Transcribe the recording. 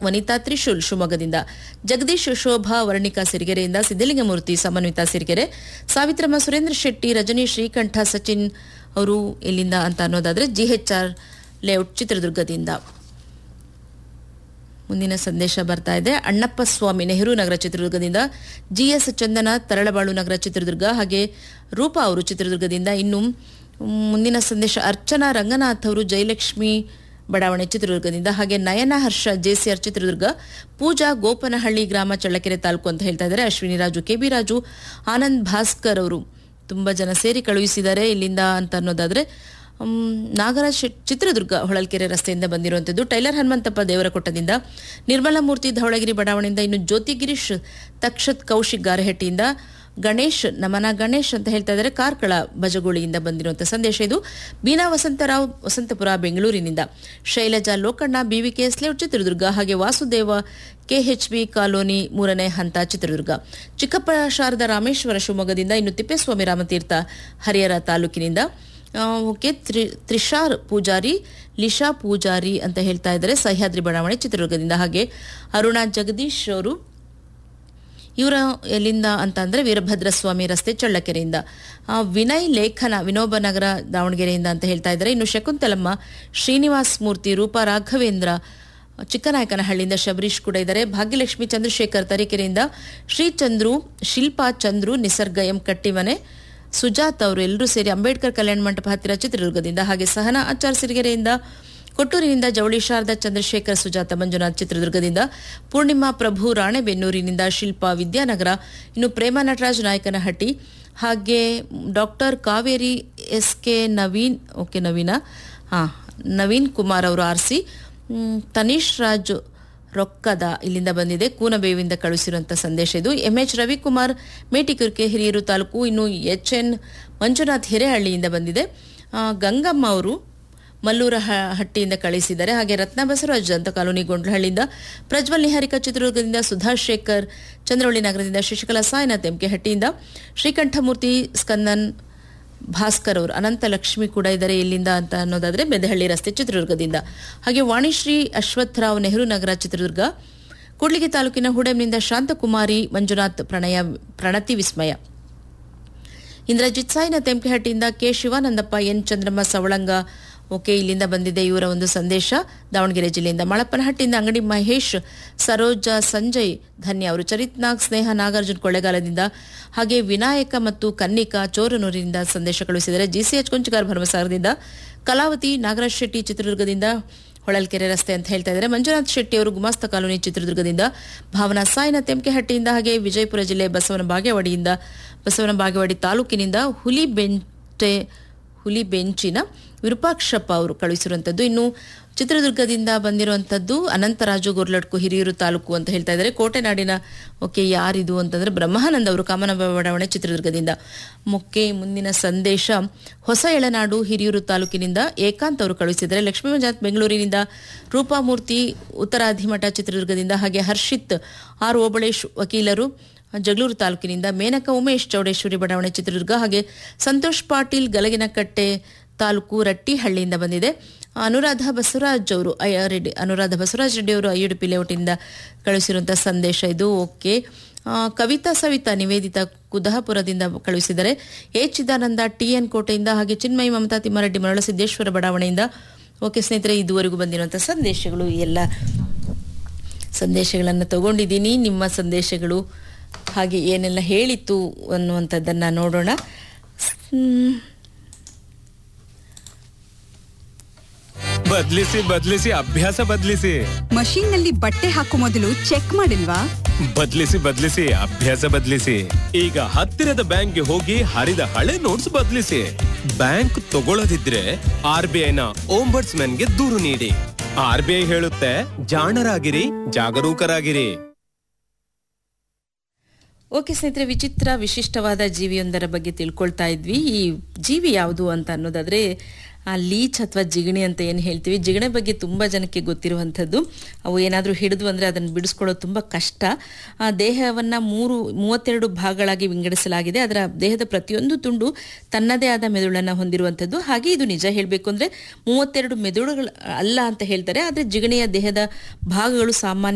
ವನಿತಾ ತ್ರಿಶೂಲ್ ಶಿವಮೊಗ್ಗದಿಂದ ಜಗದೀಶ್ ಶೋಭಾ ವರ್ಣಿಕಾ ಸಿರಿಗೆರೆಯಿಂದ ಸಿದ್ದಲಿಂಗಮೂರ್ತಿ ಸಮನ್ವಿತಾ ಸಿರಿಗೆರೆ ಸಾವಿತ್ರಮ್ಮ ಸುರೇಂದ್ರ ಶೆಟ್ಟಿ ರಜನಿ ಶ್ರೀಕಂಠ ಸಚಿನ್ ಅವರು ಎಲ್ಲಿಂದ ಅಂತ ಅನ್ನೋದಾದ್ರೆ ಜಿಎಚ್ಆರ್ ಲೇಔಟ್ ಚಿತ್ರದುರ್ಗದಿಂದ ಮುಂದಿನ ಸಂದೇಶ ಬರ್ತಾ ಇದೆ ಅಣ್ಣಪ್ಪ ಸ್ವಾಮಿ ನೆಹರು ನಗರ ಚಿತ್ರದುರ್ಗದಿಂದ ಜಿಎಸ್ ಚಂದನ ತರಳಬಾಳು ನಗರ ಚಿತ್ರದುರ್ಗ ಹಾಗೆ ರೂಪಾ ಅವರು ಚಿತ್ರದುರ್ಗದಿಂದ ಇನ್ನು ಮುಂದಿನ ಸಂದೇಶ ಅರ್ಚನಾ ರಂಗನಾಥ್ ಅವರು ಜಯಲಕ್ಷ್ಮಿ ಬಡಾವಣೆ ಚಿತ್ರದುರ್ಗದಿಂದ ಹಾಗೆ ನಯನ ಹರ್ಷ ಜೆಸಿಆರ್ ಚಿತ್ರದುರ್ಗ ಪೂಜಾ ಗೋಪನಹಳ್ಳಿ ಗ್ರಾಮ ಚಳ್ಳಕೆರೆ ತಾಲೂಕು ಅಂತ ಹೇಳ್ತಾ ಇದ್ದಾರೆ ಅಶ್ವಿನಿ ರಾಜು ಕೆಬಿ ರಾಜು ಆನಂದ್ ಭಾಸ್ಕರ್ ಅವರು ತುಂಬಾ ಜನ ಸೇರಿ ಕಳುಹಿಸಿದ್ದಾರೆ ಇಲ್ಲಿಂದ ಅಂತ ಅನ್ನೋದಾದ್ರೆ ಮ್, ನಾಗರಾಜ್ ಶೆಟ್- ಚಿತ್ರದುರ್ಗ ಹೊಳಲ್ಕೆರೆ ರಸ್ತೆಯಿಂದ ಬಂದಿರುವಂಥದ್ದು ಟೈಲರ್ ಹನುಮಂತಪ್ಪ ದೇವರಕೊಟ್ಟದಿಂದ ನಿರ್ಮಲಾ ಮೂರ್ತಿ ಧವಳಗಿರಿ ಬಡಾವಣೆಯಿಂದ ಇನ್ನು ಜ್ಯೋತಿ ಗಿರೀಶ್ ತಕ್ಷತ್ ಕೌಶಿಕ್ ಗಾರಹಟ್ಟಿಯಿಂದ ಗಣೇಶ್ ನಮನ ಗಣೇಶ್ ಅಂತ ಹೇಳ್ತಾ ಇದ್ದಾರೆ ಕಾರ್ಕಳ ಬಜಗೋಳಿಯಿಂದ ಬಂದಿರುವಂತಹ ಸಂದೇಶ ಇದು ಬೀನಾ ವಸಂತರಾವ್ ವಸಂತಪುರ ಬೆಂಗಳೂರಿನಿಂದ ಶೈಲಜಾ ಲೋಕಣ್ಣ ಬಿವಿಕೆ ಲೇಔಟ್ ಚಿತ್ರದುರ್ಗ ಹಾಗೆ ವಾಸುದೇವ ಕೆಎಚ್ಬಿ ಕಾಲೋನಿ ಮೂರನೇ ಹಂತ ಚಿತ್ರದುರ್ಗ ಚಿಕ್ಕಪ್ಪ ಶಾರದಾ ರಾಮೇಶ್ವರ ಶಿವಮೊಗ್ಗದಿಂದ ಇನ್ನು ತಿಪ್ಪೇಸ್ವಾಮಿ ರಾಮತೀರ್ಥ ಹರಿಹರ ತಾಲೂಕಿನಿಂದ ಆ, ಓಕೆ ತ್ರಿ ತ್ರಿಷಾರ್ ಪೂಜಾರಿ ಲಿಶಾ ಪೂಜಾರಿ ಅಂತ ಹೇಳ್ತಾ ಇದ್ದಾರೆ ಸಹ್ಯಾದ್ರಿ ಬಡಾವಣೆ ಚಿತ್ರದುರ್ಗದಿಂದ ಹಾಗೆ ಅರುಣಾ ಜಗದೀಶ್ ಅವರು ಇವರ ಎಲ್ಲಿಂದ ಅಂತ ಅಂದ್ರೆ ವೀರಭದ್ರ ಸ್ವಾಮಿ ರಸ್ತೆ ಚಳ್ಳಕೆರೆಯಿಂದ ಆ, ವಿನಯ್ ಲೇಖನ ವಿನೋಬ ನಗರ ದಾವಣಗೆರೆಯಿಂದ ಅಂತ ಹೇಳ್ತಾ ಇದ್ದಾರೆ ಇನ್ನು ಶಕುಂತಲಮ್ಮ ಶ್ರೀನಿವಾಸ್ ಮೂರ್ತಿ ರೂಪಾ ರಾಘವೇಂದ್ರ ಚಿಕ್ಕನಾಯಕನಹಳ್ಳಿಯಿಂದ ಶಬರೀಶ್ ಕೂಡ ಇದ್ದಾರೆ ಭಾಗ್ಯಲಕ್ಷ್ಮಿ ಚಂದ್ರಶೇಖರ್ ತರೀಕೆರೆಯಿಂದ ಶ್ರೀಚಂದ್ರು ಶಿಲ್ಪಾ ಚಂದ್ರು ನಿಸರ್ಗ ಎಂ ಕಟ್ಟಿಮನೆ ಸುಜಾತ್ ಅವರು ಎಲ್ಲರೂ ಸೇರಿ ಅಂಬೇಡ್ಕರ್ ಕಲ್ಯಾಣ ಮಂಟಪ ಹತ್ತಿರ ಚಿತ್ರದುರ್ಗದಿಂದ ಹಾಗೆ ಸಹನಾ ಆಚಾರ್ ಸಿರಿಗೆರೆಯಿಂದ ಕೊಟ್ಟೂರಿನಿಂದ ಜವಳಿ ಶಾರದಾ ಚಂದ್ರಶೇಖರ್ ಸುಜಾತ ಮಂಜುನಾಥ್ ಚಿತ್ರದುರ್ಗದಿಂದ ಪೂರ್ಣಿಮಾ ಪ್ರಭು ರಾಣೆಬೆನ್ನೂರಿನಿಂದ ಶಿಲ್ಪಾ ವಿದ್ಯಾನಗರ ಇನ್ನು ಪ್ರೇಮ ನಟರಾಜ್ ನಾಯಕನಹಟ್ಟಿ ಹಾಗೆ doctor Kaveri S K Naveen okay Naveena ಹಾ ನವೀನ್ ಕುಮಾರ್ ಅವರು ಆರ್ಸಿ ಮ್, ತನೀಶ್ ರಾಜ್ ರೊಕ್ಕದ ಇಲ್ಲಿಂದ ಬಂದಿದೆ ಕೂನಬೇವಿಂದ ಕಳುಹಿಸಿರುವಂಥ ಸಂದೇಶ ಇದು ಎಂ ಎಚ್ ರವಿಕುಮಾರ್ ಮೇಟಿಕುರ್ಕೆ ಹಿರಿಯೂರು ತಾಲೂಕು ಇನ್ನು ಎಚ್ ಎನ್ ಮಂಜುನಾಥ್ ಹಿರೇಹಳ್ಳಿಯಿಂದ ಬಂದಿದೆ ಆ, ಗಂಗಮ್ಮ ಅವರು ಮಲ್ಲೂರ ಹ- ಹಟ್ಟಿಯಿಂದ ಕಳಿಸಿದ್ದಾರೆ ಹಾಗೆ ರತ್ನ ಬಸವರಾಜ್ ಅಂತ ಕಾಲೋನಿ ಗೊಂಡ್ಲಹಳ್ಳಿಯಿಂದ ಪ್ರಜ್ವಲ್ ನಿಹಾರಿಕಾ ಚಿತ್ರದುರ್ಗದಿಂದ ಸುಧಾಶ್ ಶೇಖರ್ ಚಂದ್ರವಳ್ಳಿ ನಗರದಿಂದ ಶಶಿಕಲಾ ಸಾಯಿನಾಥ್ ಎಂಕೆ ಹಟ್ಟಿಯಿಂದ ಶ್ರೀಕಂಠಮೂರ್ತಿ ಸ್ಕಂದನ್ ಭಾಸ್ಕರ್ ಅವರು ಅನಂತ ಲಕ್ಷ್ಮಿ ಕೂಡ ಇದ್ದಾರೆ ಎಲ್ಲಿಂದ ಅಂತ ಅನ್ನೋದಾದ್ರೆ ಬೆದಹಳ್ಳಿ ರಸ್ತೆ ಚಿತ್ರದುರ್ಗದಿಂದ ಹಾಗೆ ವಾಣಿಶ್ರೀ ಅಶ್ವತ್ಥರಾವ್ ನೆಹರು ನಗರ ಚಿತ್ರದುರ್ಗ ಕೂಡ್ಲಿಗಿ ತಾಲೂಕಿನ ಹುಡೆಮ್ನಿಂದ ಶಾಂತಕುಮಾರಿ ಮಂಜುನಾಥ್ ಪ್ರಣಯ ಪ್ರಣತಿ ವಿಸ್ಮಯ ಇಂದ್ರಜಿತ್ ಸಾಯಿನ ತೆಂಕೆಹಟ್ಟಿಯಿಂದ K Shivanandappa N Chandramma Savalanga okay ಇಲ್ಲಿಂದ ಬಂದಿದೆ ಇವರ ಒಂದು ಸಂದೇಶ ದಾವಣಗೆರೆ ಜಿಲ್ಲೆಯಿಂದ ಮಳಪ್ಪನಹಟ್ಟಿಯಿಂದ ಅಂಗಡಿ ಮಹೇಶ್ ಸರೋಜ ಸಂಜಯ್ ಧನ್ಯ ಅವರು ಚರಿತ್ ನಾಗ್ ಸ್ನೇಹ ನಾಗಾರ್ಜುನ್ ಕೊಳ್ಳೆಗಾಲದಿಂದ ಹಾಗೆ ವಿನಾಯಕ ಮತ್ತು ಕನ್ನಿಕಾ ಚೋರನೂರಿನಿಂದ ಸಂದೇಶ ಕಳುಹಿಸಿದರೆ ಜಿಸಿಎಚ್ ಕುಂಚಗಾರ್ ಭರಮಸಾಗರದಿಂದ ಕಲಾವತಿ ನಾಗರಾಜ್ ಶೆಟ್ಟಿ ಚಿತ್ರದುರ್ಗದಿಂದ ಹೊಳಲ್ಕೆರೆ ರಸ್ತೆ ಅಂತ ಹೇಳ್ತಾ ಇದ್ದಾರೆ ಮಂಜುನಾಥ್ ಶೆಟ್ಟಿ ಅವರು ಗುಮಾಸ್ತ ಕಾಲೋನಿ ಚಿತ್ರದುರ್ಗದಿಂದ ಭಾವನಾ ಸಾಯಿನ ತೆಂಕೆಹಟ್ಟಿಯಿಂದ ಹಾಗೆ ವಿಜಯಪುರ ಜಿಲ್ಲೆ ಬಸವನ ಬಾಗೇವಾಡಿಯಿಂದ ಬಸವನ ಬಾಗೇವಾಡಿ ತಾಲೂಕಿನಿಂದ ಹುಲಿ ಬೆಂಟೆ ಹುಲಿ ಬೆಂಚಿನ ವಿರೂಪಾಕ್ಷಪ್ಪ ಅವರು ಕಳುಹಿಸಿರುವಂಥದ್ದು ಇನ್ನು ಚಿತ್ರದುರ್ಗದಿಂದ ಬಂದಿರುವಂಥದ್ದು ಅನಂತರಾಜು ಗೊರ್ಲಡ್ಕು ಹಿರಿಯೂರು ತಾಲೂಕು ಅಂತ ಹೇಳ್ತಾ ಇದ್ದಾರೆ ಕೋಟೆನಾಡಿನ ಓಕೆ ಯಾರಿದು ಅಂತಂದ್ರೆ ಬ್ರಹ್ಮಾನಂದ್ ಅವರು ಕಾಮನ ಬಡಾವಣೆ ಚಿತ್ರದುರ್ಗದಿಂದ ಮುಖ್ಯ ಮುಂದಿನ ಸಂದೇಶ ಹೊಸ ಎಳನಾಡು ಹಿರಿಯೂರು ತಾಲೂಕಿನಿಂದ ಏಕಾಂತ್ ಅವರು ಕಳುಹಿಸಿದ್ದಾರೆ ಲಕ್ಷ್ಮೀ ಮಂಜಾತ್ ಬೆಂಗಳೂರಿನಿಂದ ರೂಪಾಮೂರ್ತಿ ಉತ್ತರಾಧಿಮಠ ಚಿತ್ರದುರ್ಗದಿಂದ ಹಾಗೆ ಹರ್ಷಿತ್ ಆರ್ ಓಬಳೇಶ್ ವಕೀಲರು ಜಗಳೂರು ತಾಲೂಕಿನಿಂದ ಮೇನಕ ಉಮೇಶ್ ಚೌಡೇಶ್ವರಿ ಬಡಾವಣೆ ಚಿತ್ರದುರ್ಗ ಹಾಗೆ ಸಂತೋಷ್ ಪಾಟೀಲ್ ಗಲಗಿನಕಟ್ಟೆ ತಾಲೂಕು ರಟ್ಟಿಹಳ್ಳಿಯಿಂದ ಬಂದಿದೆ ಅನುರಾಧ ಬಸವರಾಜ್ ಅವರು ಅಯ್ಯ ರೆಡ್ಡಿ ಅನುರಾಧ ಬಸವರಾಜ್ ರೆಡ್ಡಿ ಅವರು ಐಯುಡಿಪಿ ಲೇಔಟಿಂದ ಕಳುಹಿಸಿರುವಂತಹ ಸಂದೇಶ ಇದು ಓಕೆ ಆ, ಕವಿತಾ ಸವಿತಾ ನಿವೇದಿತಾ ಕುದಹಪುರದಿಂದ ಕಳುಹಿಸಿದರೆ ಎ ಚಿದಾನಂದ ಟಿ ಎನ್ ಕೋಟೆಯಿಂದ ಹಾಗೆ ಚಿನ್ಮಯಿ ಮಮತಾ ತಿಮ್ಮಾರೆಡ್ಡಿ ಮರಳ ಸಿದ್ದೇಶ್ವರ ಬಡಾವಣೆಯಿಂದ ಓಕೆ ಸ್ನೇಹಿತರೆ ಇದುವರೆಗೂ ಬಂದಿರುವಂತಹ ಸಂದೇಶಗಳು ಈ ಎಲ್ಲ ಸಂದೇಶಗಳನ್ನು ತಗೊಂಡಿದ್ದೀನಿ ನಿಮ್ಮ ಸಂದೇಶಗಳು ಹಾಗೆ ಏನೆಲ್ಲ ಹೇಳಿತ್ತು ಅನ್ನುವಂಥದ್ದನ್ನು ನೋಡೋಣ ಹ್ಮ್. ಬದ್ಲಿಸಿ ಬದ್ಲಿಸಿ ಅಭ್ಯಾಸ ಬದ್ಲಿಸಿ ಮಷೀನ್ ನಲ್ಲಿ ಬಟ್ಟೆ ಹಾಕೋ ಮೊದಲು ಚೆಕ್ ಮಾಡಿಲ್ವಾ ಬದ್ಲಿಸಿ ಬದ್ಲಿಸಿ ಅಭ್ಯಾಸ ಬದ್ಲಿಸಿ ಈಗ ಹತ್ತಿರದ ಬ್ಯಾಂಕ್ಗೆ ಹೋಗಿ ಹರಿದ ಹಳೆ ನೋಟ್ಸ್ ಬದ್ಲಿಸಿ ಬ್ಯಾಂಕ್ ತಗೊಳ್ಳದಿದ್ರೆ ಆರ್ ಬಿ ಐನ ಗೆ ದೂರು ನೀಡಿ ಆರ್ ಬಿ ಐ ಹೇಳುತ್ತೆ ಜಾಣರಾಗಿರಿ ಜಾಗರೂಕರಾಗಿರಿ ಓಕೆ ಸ್ನೇಹಿತರೆ ವಿಚಿತ್ರ ವಿಶಿಷ್ಟವಾದ ಜೀವಿಯೊಂದರ ಬಗ್ಗೆ ತಿಳ್ಕೊಳ್ತಾ ಇದ್ವಿ ಈ ಜೀವಿ ಯಾವುದು ಅಂತ ಅನ್ನೋದಾದ್ರೆ ಆ ಲೀಚ್ ಅಥವಾ ಜಿಗಣಿ ಅಂತ ಏನು ಹೇಳ್ತೀವಿ ಜಿಗಣೆ ಬಗ್ಗೆ ತುಂಬ ಜನಕ್ಕೆ ಗೊತ್ತಿರುವಂಥದ್ದು ಅವು ಏನಾದರೂ ಹಿಡಿದು ಅಂದರೆ ಅದನ್ನು ಬಿಡಿಸ್ಕೊಳ್ಳೋದು ತುಂಬ ಕಷ್ಟ ಆ ದೇಹವನ್ನು ಮೂರು ಮೂವತ್ತೆರಡು ಭಾಗಗಳಾಗಿ ವಿಂಗಡಿಸಲಾಗಿದೆ ಅದರ ದೇಹದ ಪ್ರತಿಯೊಂದು ತುಂಡು ತನ್ನದೇ ಆದ ಮೆದುಳನ್ನು ಹೊಂದಿರುವಂಥದ್ದು ಹಾಗೆ ಇದು ನಿಜ ಹೇಳಬೇಕು ಅಂದರೆ ಮೂವತ್ತೆರಡು ಮೆದುಳುಗಳು ಅಲ್ಲ ಅಂತ ಹೇಳ್ತಾರೆ ಆದರೆ ಜಿಗಣೆಯ ದೇಹದ ಭಾಗಗಳು ಸಾಮಾನ್ಯ